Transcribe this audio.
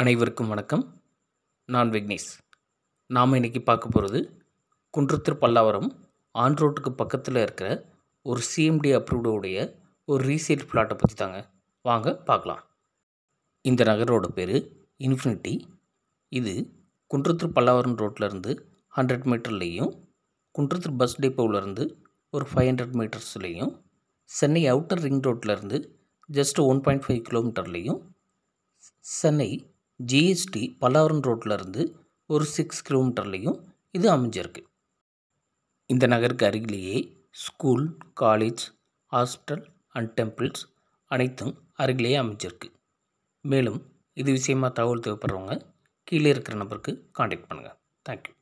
அனைவருக்கும் வணக்கம் நான் விக்னேஷ் நாம் இன்றைக்கி பார்க்க போகிறது குன்றத்தூர் பல்லாவரம் ஆன் ரோட்டுக்கு பக்கத்தில் இருக்கிற ஒரு சிஎம்டி அப்ரூவ்டுடைய ஒரு ரீசேல் பிளாட்டை பற்றி தாங்க வாங்க பார்க்கலாம் இந்த நகரோட பேர் இன்ஃபினிட்டி இது குன்றத்தூர் பல்லாவரம் ரோட்லேருந்து ஹண்ட்ரட் மீட்டர்லேயும் குன்றத்தூர் பஸ் டெப்போவிலேருந்து ஒரு ஃபைவ் ஹண்ட்ரட் மீட்டர்ஸ்லேயும் சென்னை அவுட்டர் ரிங் ரோட்லேருந்து ஜஸ்ட் ஒன் பாயிண்ட் ஃபைவ் கிலோமீட்டர்லேயும் சென்னை ஜிஎஸ்டி பல்லாவரம் ரோட்லேருந்து ஒரு சிக்ஸ் கிலோமீட்டர்லேயும் இது அமைஞ்சிருக்கு இந்த நகருக்கு அருகிலேயே school college hostel and temples அனைத்தும் அருகிலேயே அமைஞ்சிருக்கு மேலும் இது விஷயமா தகவல் தேவைப்படுறவங்க கீழே இருக்கிற நம்பருக்கு காண்டாக்ட் பண்ணுங்கள் தேங்க்யூ